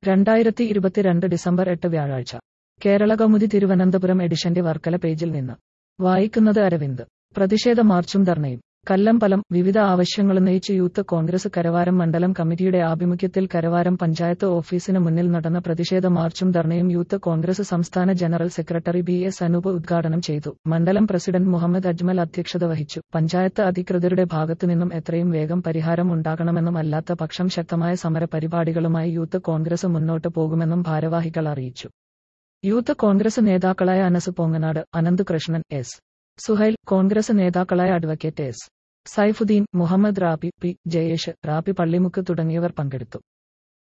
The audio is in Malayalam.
രണ്ടായിരത്തി ഇരുപത്തിരണ്ട് ഡിസംബർ എട്ട് വ്യാഴാഴ്ച കേരള കൗമുദി തിരുവനന്തപുരം എഡിഷന്റെ വർക്കല പേജിൽ നിന്ന് വായിക്കുന്നത് അരവിന്ദ് പ്രതിഷേധ മാർച്ചും ധർണയും കല്ലമ്പലം വിവിധ ആവശ്യങ്ങളുന്നയിച്ച് യൂത്ത് കോൺഗ്രസ് കരവാരം മണ്ഡലം കമ്മിറ്റിയുടെ ആഭിമുഖ്യത്തിൽ കരവാരം പഞ്ചായത്ത് ഓഫീസിന് മുന്നിൽ നടന്ന പ്രതിഷേധ മാർച്ചും ധർണയും യൂത്ത് കോൺഗ്രസ് സംസ്ഥാന general secretary B S Anoop ഉദ്ഘാടനം ചെയ്തു മണ്ഡലം പ്രസിഡന്റ് മുഹമ്മദ് അജ്മൽ അധ്യക്ഷത വഹിച്ചു പഞ്ചായത്ത് അധികൃതരുടെ ഭാഗത്തുനിന്നും എത്രയും വേഗം പരിഹാരം ഉണ്ടാകണമെന്നും അല്ലാത്ത പക്ഷം ശക്തമായ സമര പരിപാടികളുമായി യൂത്ത് കോൺഗ്രസ് മുന്നോട്ട് പോകുമെന്നും ഭാരവാഹികൾ അറിയിച്ചു യൂത്ത് കോൺഗ്രസ് നേതാക്കളായ അനസ് പോങ്ങനാട് അനന്ത് കൃഷ്ണൻ എസ് സുഹൈൽ കോൺഗ്രസ് നേതാക്കളായ advocate S Saifuddin Muhammad Rabi P Jayesh Rabi Pallimukku തുടങ്ങിയവർ പങ്കെടുത്തു